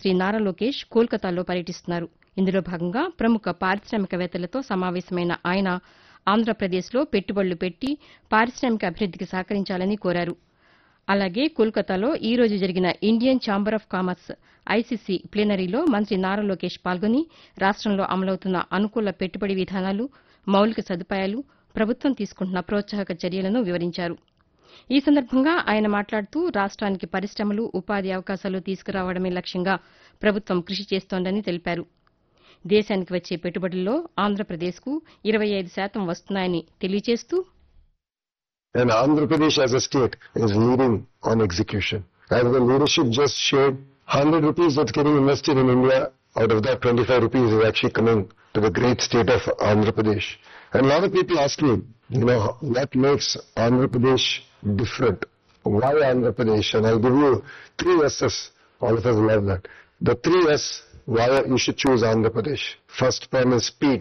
శ్రీ నారా లోకేష్ కోల్కతాలో పర్యటిస్తున్నారు ఇందులో భాగంగా ప్రముఖ పారిశ్రామికవేత్తలతో సమావేశమైన ఆయన ఆంధ్రప్రదేశ్లో పెట్టుబడులు పెట్టి పారిశ్రామిక అభివృద్దికి సహకరించాలని కోరారు అలాగే కోల్కతాలో ఈ రోజు జరిగిన Indian Chamber of Commerce ICC ప్లీనరీలో మంత్రి నారా లోకేష్ పాల్గొని రాష్టంలో అమలవుతున్న అనుకూల పెట్టుబడి విధానాలు మౌలిక సదుపాయాలు ప్రభుత్వం తీసుకుంటున్న ప్రోత్సాహక చర్యలను వివరించారు ఈ సందర్భంగా ఆయన మాట్లాడుతూ రాష్ట్రానికి పరిశ్రమలు ఉపాధి అవకాశాలు తీసుకురావడమే లక్ష్యంగా ప్రభుత్వం కృషి చేస్తోందని తెలిపారు దేశానికి వచ్చే పెట్టుబడుల్లో ఆంధ్రప్రదేశ్కు ఇరవై ఐదు శాతం వస్తున్నాయని తెలియజేస్తూ And Andhra Pradesh as a state is leading on execution. As the leadership just shared, 100 rupees that's getting invested in India, out of that 25 rupees is actually coming to the great state of Andhra Pradesh. And a lot of people ask me, you know, what makes Andhra Pradesh different? Why Andhra Pradesh? And I'll give you three S's. All of us love that. The three S, why you should choose Andhra Pradesh. First one is speed.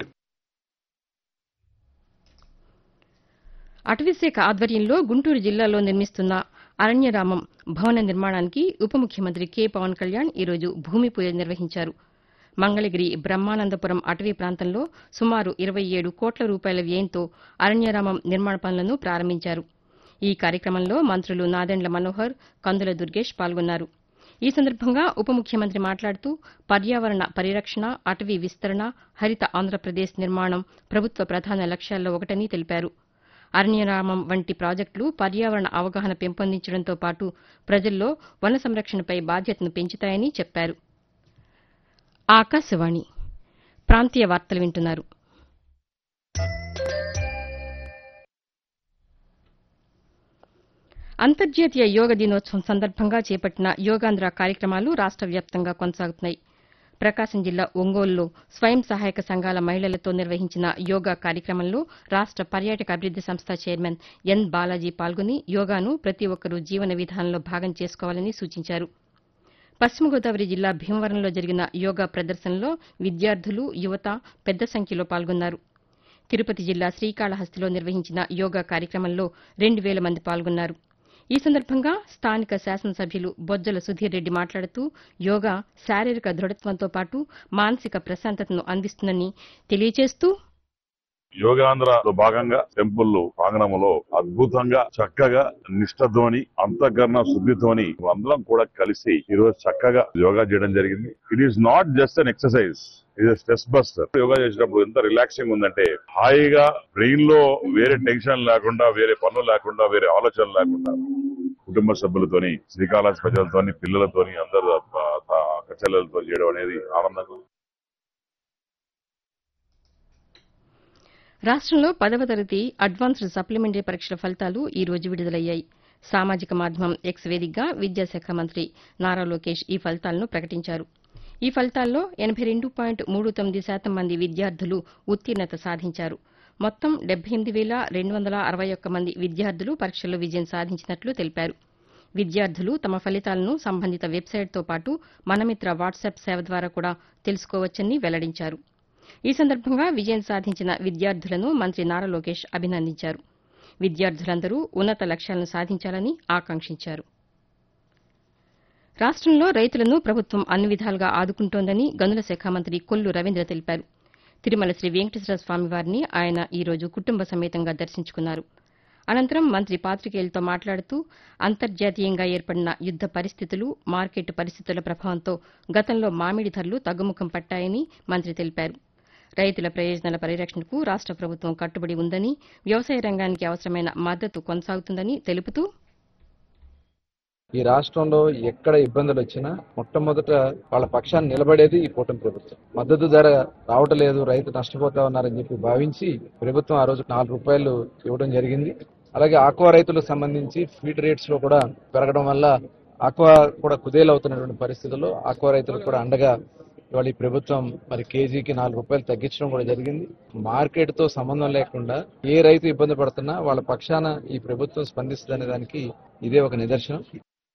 అటవీశాఖ ఆధ్వర్యంలో గుంటూరు జిల్లాలో నిర్మిస్తున్న అరణ్యరామం భవన నిర్మాణానికి ఉప ముఖ్యమంత్రి K Pawan Kalyan ఈరోజు భూమి పూజ నిర్వహించారు మంగళగిరి బ్రహ్మానందపురం అటవీ ప్రాంతంలో సుమారు ఇరవై ఏడు కోట్ల రూపాయల వ్యయంతో అరణ్యరామం నిర్మాణ పనులను ప్రారంభించారు ఈ కార్యక్రమంలో మంత్రులు నాదెండ్ల మనోహర్ కందుల దుర్గేష్ పాల్గొన్నారు ఈ సందర్భంగా ఉప ముఖ్యమంత్రి మాట్లాడుతూ పర్యావరణ పరిరక్షణ అటవీ విస్తరణ హరిత ఆంధ్రప్రదేశ్ నిర్మాణం ప్రభుత్వ ప్రధాన లక్ష్యాల్లో ఒకటని తెలిపారు అరణ్యరామం వంటి ప్రాజెక్టులు పర్యావరణ అవగాహన పెంపొందించడంతో పాటు ప్రజల్లో వన సంరక్షణపై బాధ్యతను పెంచుతాయని చెప్పారు ఆకాశవాణి ప్రాంతీయ వార్తలు వింటున్నారు అంతర్జాతీయ యోగ దినోత్సవం సందర్భంగా చేపట్టిన యోగాంధ్ర కార్యక్రమాలు రాష్ట వ్యాప్తంగా కొనసాగుతున్నాయి ప్రకాశం జిల్లా ఒంగోలులో స్వయం సహాయక సంఘాల మహిళలతో నిర్వహించిన యోగా కార్యక్రమంలో రాష్ట పర్యాటక అభివృద్ది సంస్థ చైర్మన్ ఎన్ బాలాజీ పాల్గొని యోగాను ప్రతి ఒక్కరూ జీవన విధానంలో భాగం చేసుకోవాలని సూచించారు పశ్చిమ గోదావరి జిల్లా భీమవరంలో జరిగిన యోగా ప్రదర్శనలో విద్యార్థులు యువత పెద్ద సంఖ్యలో పాల్గొన్నారు తిరుపతి జిల్లా శ్రీకాళహస్తిలో నిర్వహించిన యోగా కార్యక్రమంలో రెండు వేల మంది పాల్గొన్నారు ఈ సందర్భంగా స్థానిక శాసనసభ్యులు బొజ్జల సుధీర్ రెడ్డి మాట్లాడుతూ యోగా శారీరక దృఢత్వంతో పాటు మానసిక ప్రశాంతతను అందిస్తుందని తెలియజేస్తూ యోగాంధ్రలో భాగంగా టెంపుల్ ప్రాంగణంలో అద్భుతంగా చక్కగా నిష్ఠతోని అంతఃకరణ శుద్ధితోని అందరం కూడా కలిసి ఈ రోజు చక్కగా యోగా చేయడం జరిగింది it is not just an exercise ఇది స్ట్రెస్ బస్టర్ యోగా చేసినప్పుడు ఎంత రిలాక్సింగ్ ఉందంటే హాయిగా బ్రెయిన్ లో వేరే టెన్షన్ లేకుండా వేరే పనులు లేకుండా వేరే ఆలోచనలు లేకుండా కుటుంబ సభ్యులతోని శ్రీకాళహస్తి ప్రజలతోని పిల్లలతోని అందరూ అక్క చెల్లెలతో చేయడం అనేది ఆనందంగా ఉంది. రాష్ట్రంలో పదవ తరగతి అడ్వాన్స్డ్ సప్లిమెంటరీ పరీక్షల ఫలితాలు ఈ రోజు విడుదలయ్యాయి సామాజిక మాధ్యమం ఎక్స్ వేదికగా విద్యాశాఖ మంత్రి నారా లోకేష్ ఈ ఫలితాలను ప్రకటించారు ఈ ఫలితాల్లో ఎనబై రెండు పాయింట్ మూడు తొమ్మిది శాతం మంది విద్యార్థులు ఉత్తీర్ణత సాధించారు మొత్తం డెబ్బై ఎనిమిది వేల రెండు వందల అరవై ఒక్క మంది విద్యార్థులు పరీక్షల్లో విజయం సాధించినట్లు తెలిపారు విద్యార్థులు తమ ఫలితాలను సంబంధిత వెబ్సైట్తో పాటు మనమిత్ర వాట్సాప్ సేవ ద్వారా కూడా తెలుసుకోవచ్చని వెల్లడించారు ఈ సందర్భంగా విజయం సాధించిన విద్యార్థులను మంత్రి నారా లోకేష్ అభినందించారు విద్యార్థులందరూ ఉన్నత లక్ష్యాలను సాధించాలని ఆకాంక్షించారు రాష్టంలో రైతులను ప్రభుత్వం అన్ని విధాలుగా ఆదుకుంటోందని గనుల శాఖ మంత్రి కొల్లు రవీంద్ర తెలిపారు తిరుమల శ్రీ వెంకటేశ్వర స్వామి వారిని ఆయన ఈ రోజు కుటుంబ సమేతంగా దర్శించుకున్నారు అనంతరం మంత్రి పాతికేయులతో మాట్లాడుతూ అంతర్జాతీయంగా ఏర్పడిన యుద్ద పరిస్థితులు మార్కెట్ పరిస్థితుల ప్రభావంతో గతంలో మామిడి ధరలు తగ్గుముఖం పట్టాయని మంత్రి తెలిపారు రైతుల ప్రయోజనాల పరిరక్షణకు రాష్ట ప్రభుత్వం కట్టుబడి ఉందని వ్యవసాయ రంగానికి అవసరమైన మద్దతు కొనసాగుతుందని తెలుపుతూ ఈ రాష్ట్రంలో ఎక్కడ ఇబ్బందులు వచ్చినా మొట్టమొదట వాళ్ళ పక్షాన్ని నిలబడేది ఈ కూటమి ప్రభుత్వం మద్దతు ధర రావటం లేదు రైతు నష్టపోతా ఉన్నారని చెప్పి భావించి ప్రభుత్వం ఆ రోజు నాలుగు రూపాయలు ఇవ్వడం జరిగింది అలాగే ఆక్వా రైతులకు సంబంధించి ఫీడ్ రేట్స్ లో కూడా పెరగడం వల్ల ఆక్వా కూడా కుదేలవుతున్నటువంటి పరిస్థితుల్లో ఆక్వా రైతులకు కూడా అండగా ఇవాళ ఈ ప్రభుత్వం మరి కేజీకి నాలుగు రూపాయలు తగ్గించడం కూడా జరిగింది మార్కెట్ తో సంబంధం లేకుండా ఏ రైతు ఇబ్బంది పడుతున్నా వాళ్ళ పక్షాన ఈ ప్రభుత్వం స్పందిస్తుందనే దానికి ఇదే ఒక నిదర్శనం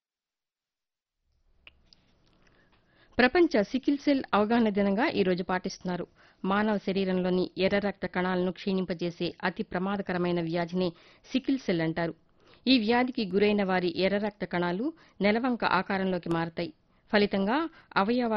ప్రపంచ సికిల్ సెల్ అవగాహన దినంగా ఈ రోజు పాటిస్తున్నారు మానవ శరీరంలోని ఎర్ర రక్త కణాలను క్షీణింపజేసే అతి ప్రమాదకరమైన వ్యాధిని సికిల్ సెల్ అంటారు ఈ వ్యాధికి గురైన వారి ఎర్ర రక్త కణాలు నెలవంక ఆకారంలోకి మారతాయి ఫలితంగా అవయవ